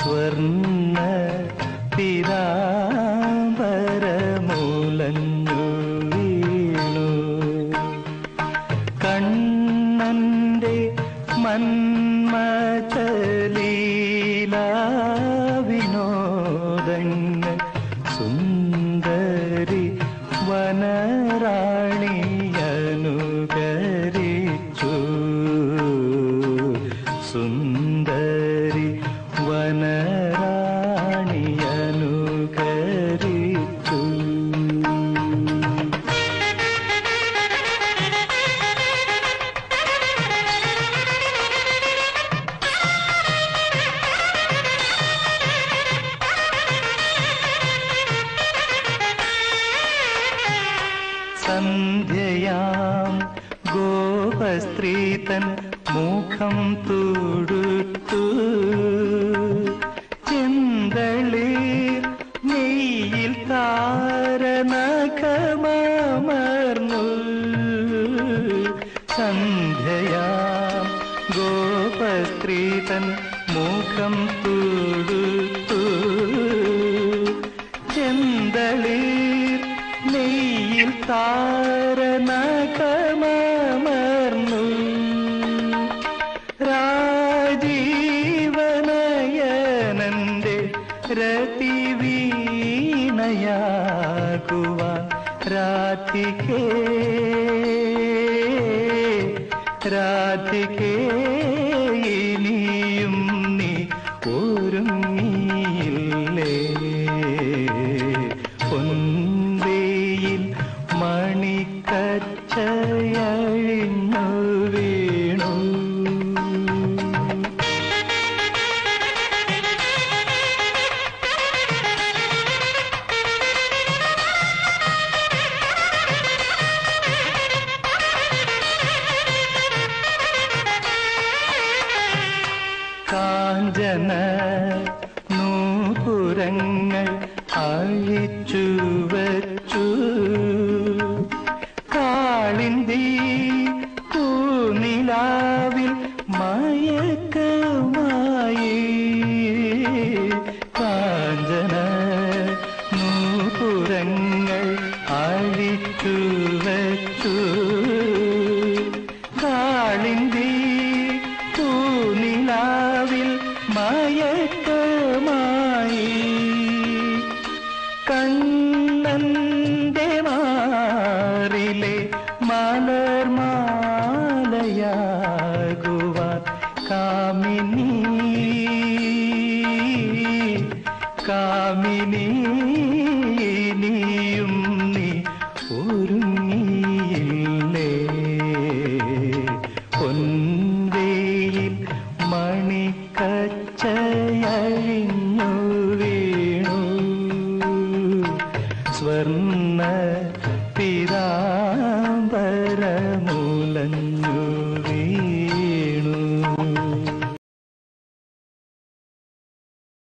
സ്വർണ്ണ പിതാംബരമുലഞ്ഞു വീണു കണ്ണന്റെ മന്മചലീല വിനോദങ്ങൾ സുന്ദരി വനറാണിയനുകരിച്ചു സുന്ദരി വനറാണിയനുകരിച്ചു സന്ധ്യയാം ഗോപസ്ത്രീതൻ മുഖം തുടുത്തു ചെന്തളിർ നെയ്യിൽ താരനഖമർന്നു സന്ധ്യയാം ഗോപസ്ത്രീതൻ മുഖം തുടുത്തു ചെന്തളിർ നെയ്യിൽ താരനഖമർന്നു രാജീവനയനന്റെ രതിവീണയാകുവാൻ രാധികേ രാധികേ ഇനിയും നീ ഒരുങ്ങിയില്ലേ പൊൻവേയിൽ മണിക്കച്ചയഴിഞ്ഞു വീണു കാഞ്ചന നൂപുരങ്ങൾ അഴിച്ചു വച്ചു കാളിന്തി പൂനിലാവിൽ മയക്കമായി കാഞ്ചന നൂപുരങ്ങൾ അഴിച്ചു വച്ചു കാളിന്തി പൂനിലാവിൽ മയക്കമായി കണ്ണന്റെ മാറിലെ മലർമാലയാകുവാൻ കാമിനി കാമിനി